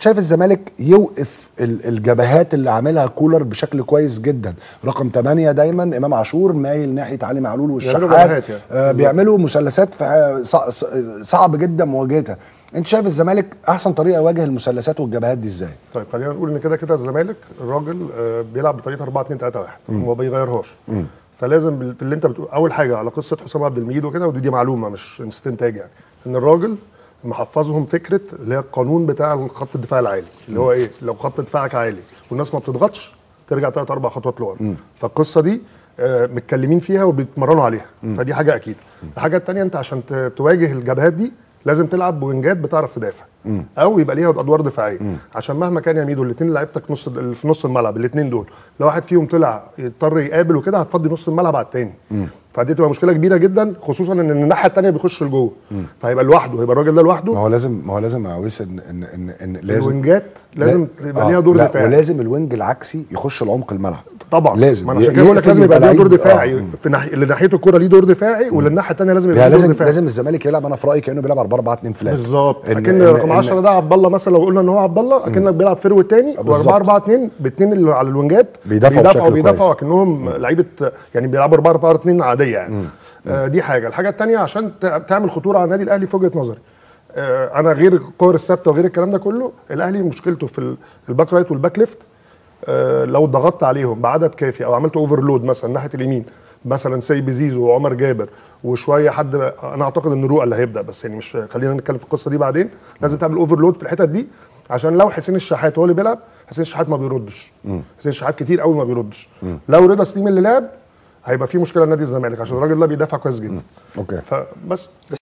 شايف الزمالك يوقف ال- الجبهات اللي عاملها كولر بشكل كويس جدا رقم 8 دايما امام عاشور مايل ناحيه علي معلول بيعملوا والشحات جبهات يعني. آه بيعملوا مثلثات في- صع- ص- صعب جدا مواجهتها انت شايف الزمالك احسن طريقه يواجه المثلثات والجبهات دي ازاي طيب خلينا نقول ان كده كده الزمالك الراجل آه، بيلعب بطريقه 4 2 3 1 وما بيغيرهاش فلازم بال- في اللي انت بتقول اول حاجه على قصه حسام عبد المجيد وكده ودي دي معلومه مش استنتاج يعني ان الراجل محفظهم فكره اللي هي القانون بتاع خط الدفاع العالي اللي هو ايه لو خط دفاعك عالي والناس ما بتضغطش ترجع ثلاث اربع خطوات لورا فالقصه دي آه، متكلمين فيها وبيتمرنوا عليها فدي حاجه اكيد الحاجه الثانيه انت عشان ت- تواجه الجبهات دي لازم تلعب بوينجات بتعرف تدافع او يبقى ليها ادوار دفاعيه عشان مهما كان يا ميدو الاثنين لعيبتك نص اللي في نص الملعب الاثنين دول لو واحد فيهم طلع يضطر يقابل وكده هتفضي نص الملعب على الثاني فدي تبقى مشكله كبيره جدا خصوصا ان الناحيه الثانيه بيخش لجوه فهيبقى لوحده هيبقى الراجل ده ما لوحده هو لازم ما هو لازم يا ويس ان ان ان, إن لازم الوينجات لازم لا- يبقى آه، ليها دور لا، دفاعي ولازم الوينج العكسي يخش لعمق الملعب طبعا لازم. ما انا عشان ي- كده بقول لك يقفل لازم يبقى يبقى ليها دور لعيب- دفاعي آه. في ناحيه اللي ناحيته الكوره ليه دور دفاعي واللي الناحيه الثانيه لازم يبقى يعني ليه دور لازم دفاعي لازم الزمالك يلعب انا في رايي كانه بيلعب 4 4 2 فلات بالظبط إن- اكن إن- رقم إن- 10 ده عبد الله مثلا لو قلنا ان هو عبد الله اكنك بيلعب فيرو تاني و4 بالظبط. 4 2 باثنين اللي على الوينجات بيدافعوا بيدافعوا بشكل بيدافعوا اكنهم لعيبه يعني بيلعبوا 4 4 2 عاديه يعني آه دي حاجه الحاجه الثانيه عشان تع- تعمل خطوره على النادي الاهلي في وجهه نظري آه انا غير الكور الثابته وغير الكلام ده كله الاهلي مشكلته في ال- الباك رايت والباك ليفت آه، لو ضغطت عليهم بعدد كافي او عملت اوفرلود مثلا ناحيه اليمين مثلا سي بزيزو وعمر جابر وشويه حد انا اعتقد ان رؤى اللي هيبدا بس يعني مش خلينا نتكلم في القصه دي بعدين لازم تعمل اوفرلود في الحتت دي عشان لو حسين الشحات هو اللي بيلعب حسين الشحات ما بيردش حسين الشحات كتير قوي ما بيردش لو رضا سليم اللي لعب هيبقى في مشكله لنادي الزمالك عشان الراجل ده بيدافع كويس جدا اوكي فبس